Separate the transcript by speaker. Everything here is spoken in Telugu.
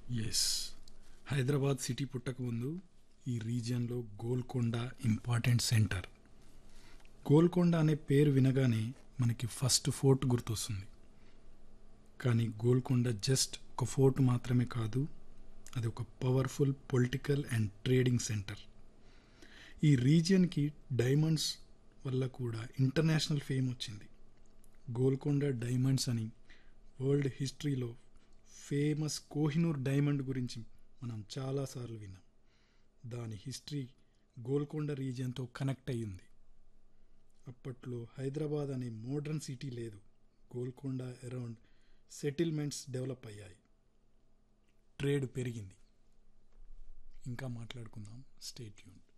Speaker 1: ఎస్ హైదరాబాద్ సిటీ పుట్టకముందు ఈ రీజియన్లో గోల్కొండ ఇంపార్టెంట్ సెంటర్ గోల్కొండ అనే పేరు వినగానే మనకి ఫస్ట్ ఫోర్ట్ గుర్తొస్తుంది కానీ గోల్కొండ జస్ట్ ఒక ఫోర్ట్ మాత్రమే కాదు అది ఒక powerful political and trading centre ఈ రీజియన్కి డైమండ్స్ వల్ల కూడా ఇంటర్నేషనల్ ఫేమ్ వచ్చింది గోల్కొండ డైమండ్స్ అని వరల్డ్ హిస్టరీలో ఫేమస్ కోహినూర్ డైమండ్ గురించి మనం చాలాసార్లు విన్నాం దాని హిస్టరీ గోల్కొండ రీజియన్తో కనెక్ట్ అయ్యింది అప్పట్లో హైదరాబాద్ అనే మోడర్న్ సిటీ లేదు గోల్కొండ అరౌండ్ సెటిల్మెంట్స్ డెవలప్ అయ్యాయి ట్రేడ్ పెరిగింది ఇంకా మాట్లాడుకుందాం స్టేట్ యూన్